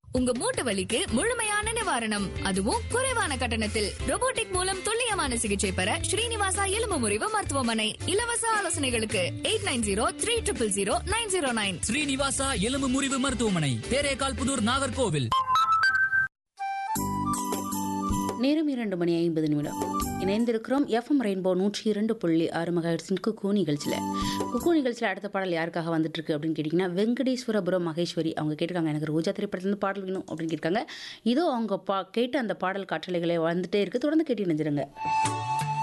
உங்க மூட்டு வலிக்கு முழுமையான நிவாரணம் அதுவும் குறைவான கட்டணத்தில் robotic மூலம் துல்லியமான சிகிச்சை பெற ஸ்ரீனிவாசா எலும்பு முறிவு மருத்துவமனை இலவச ஆலோசனைகளுக்கு eight nine zero three triple zero nine zero nine Srinivasa எலும்பு முறிவு மருத்துவமனை தேரேகால் புதூர் நாகர்கோவில் நேரம் இரண்டு மணி ஐம்பது நிமிடம் இணைந்திருக்கிறோம் எஃப்எம் ரெயின்போ நூற்றி இரண்டு புள்ளி ஆறு மகாஹெட்ஸின் குக்கு நிகழ்ச்சியில் குக்கு நிகழ்ச்சியில் அடுத்த பாடல் யாருக்காக வந்துட்டு இருக்கு அப்படின்னு கேட்டிங்கன்னா வெங்கடேஸ்வரபுரம் மகேஸ்வரி அவங்க கேட்டிருக்காங்க எனக்கு ரோஜா திரைப்படத்துலேருந்து பாடல் வேணும் அப்படின்னு கேட்டிருக்காங்க இதோ அவங்க பா கேட்ட அந்த பாடல் காற்றலைகளை வந்துட்டே இருக்கு தொடர்ந்து கேட்டு நினைஞ்சிருங்க